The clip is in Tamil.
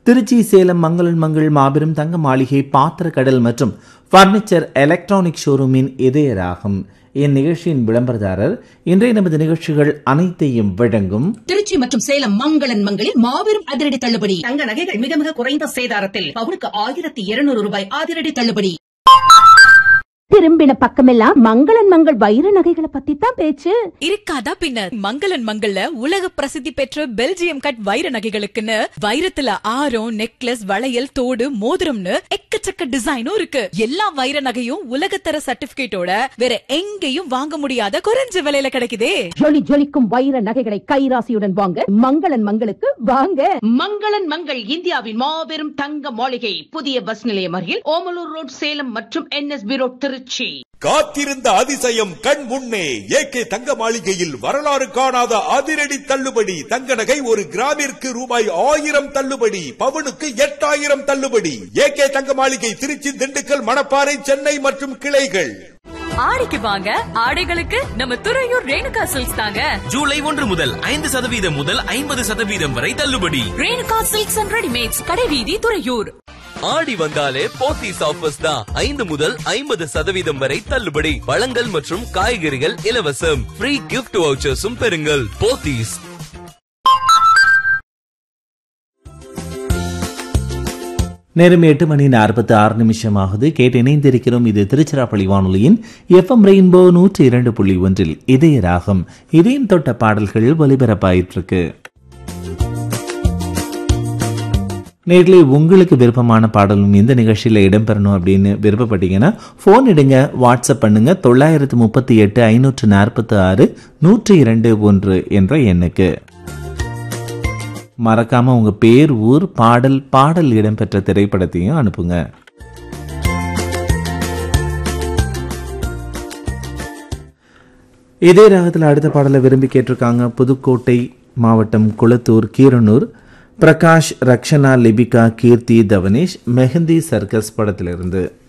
திருச்சி சேலம் மங்களன் மங்கள் மாபெரும் தங்க மாளிகை பாத்திரக்கடல் மற்றும் ஃபர்னிச்சர் எலக்ட்ரானிக் ஷோரூமின் இதயராகும் இந்நிகழ்ச்சியின் விளம்பரதாரர் இன்றைய நமது நிகழ்ச்சிகள் அனைத்தையும் வழங்கும் திருச்சி மற்றும் சேலம் மங்களன் மங்களில் மாபெரும் அதிரடி தள்ளுபடி தங்க நகைகள் மிக மிக குறைந்த சேதாரத்தில் பவுனுக்கு ஆயிரத்தி இருநூறு ரூபாய் அதிரடி தள்ளுபடி திரும்பின பக்கமெல்லாம் மங்களன் மங்கள் வைர நகைகளை பத்தி தான் பேச்சு இருக்காதா பின்ன மங்களன் மங்கள்ல உலக பிரசித்தி பெற்ற பெல்ஜியம் கட் வைர நகைகளுக்குன்னு வைரத்துல ஆரம் நெக்லஸ் வளையல் தோடு மோதிரம்னு எக்கச்சக்க டிசைனும் இருக்கு எல்லா வைர நகையும் உலகத்தர சர்டிபிகேட்டோட வேற எங்கேயும் வாங்க முடியாத குறைஞ்ச விலையில கிடைக்குதே ஜொலி ஜொலிக்கும் வைர நகைகளை கைராசியுடன் வாங்க மங்களன் மங்களுக்கு வாங்க மங்களன் மங்கள் இந்தியாவின் மாபெரும் தங்க மாளிகை புதிய பஸ் நிலையம் அருகில் ஓமலூர் ரோட் சேலம் மற்றும் என்எஸ்பி ரோட் திருச்சி காத்திருந்த அதிசயம் கண் முன்னே ஏகே தங்க மாளிகையில் வரலாறு காணாத அதிரடி தள்ளுபடி தங்க நகை ஒரு கிராமிற்கு ரூபாய் ஆயிரம் தள்ளுபடி பவுனுக்கு எட்டாயிரம் தள்ளுபடி ஏகே தங்க மாளிகை திருச்சி திண்டுக்கல் மணப்பாறை சென்னை மற்றும் கிளைகள் ஆடிக்கு வாங்க ஆடைகளுக்கு நம்ம துறையூர் ரேணுகா சில்க்ஸ் தாங்க ஜூலை ஒன்று முதல் ஐந்து சதவீதம் முதல் ஐம்பது சதவீதம் வரை தள்ளுபடி ரேணுகா சில்க்ஸ் அண்ட் ரெடிமேட்ஸ் கடைவீதி துறையூர் ஆடி வந்தாலே போத்தீஸ் ஆஃபர்ஸ் தான் ஐந்து முதல் ஐம்பது சதவீதம் வரை தள்ளுபடி பழங்கள் மற்றும் காய்கறிகள் இலவசம் ஃப்ரீ கிஃப்ட் வவுச்சர்ஸும் பெறுங்கள் போத்தீஸ் நேரம் எட்டு மணி நாற்பத்தி ஆறு நிமிஷம் ஆகுது கேட்டு இணைந்திருக்கிறோம் இது திருச்சிராப்பள்ளி வானொலியின் எஃப்எம் ரெயின்போ நூற்றி இரண்டு புள்ளி ஒன்றில் இதய ராகம் இதயம் தொட்ட பாடல்கள் ஒலிபரப்பாயிட்டிருக்கு நேர்களே உங்களுக்கு விருப்பமான பாடலும் இந்த நிகழ்ச்சியில் இடம்பெறணும் அப்படின்னு விருப்பப்பட்டீங்கன்னா ஃபோன் எடுங்க வாட்ஸ்அப் பண்ணுங்க தொள்ளாயிரத்து முப்பத்தி எட்டு ஐநூற்று நாற்பத்தி ஆறு நூற்றி இரண்டு ஒன்று என்ற எண்ணுக்கு மறக்காம உங்க பேர் ஊர் பாடல் பாடல் இடம்பெற்ற திரைப்படத்தையும் அனுப்புங்க இதே ராகத்தில் அடுத்த பாடலை விரும்பி கேட்டிருக்காங்க புதுக்கோட்டை மாவட்டம் குளத்தூர் கீரனூர் பிரகாஷ் ரக்ஷனா லிபிகா கீர்த்தி தவனேஷ் மெஹந்தி சர்க்கஸ் படத்திலிருந்து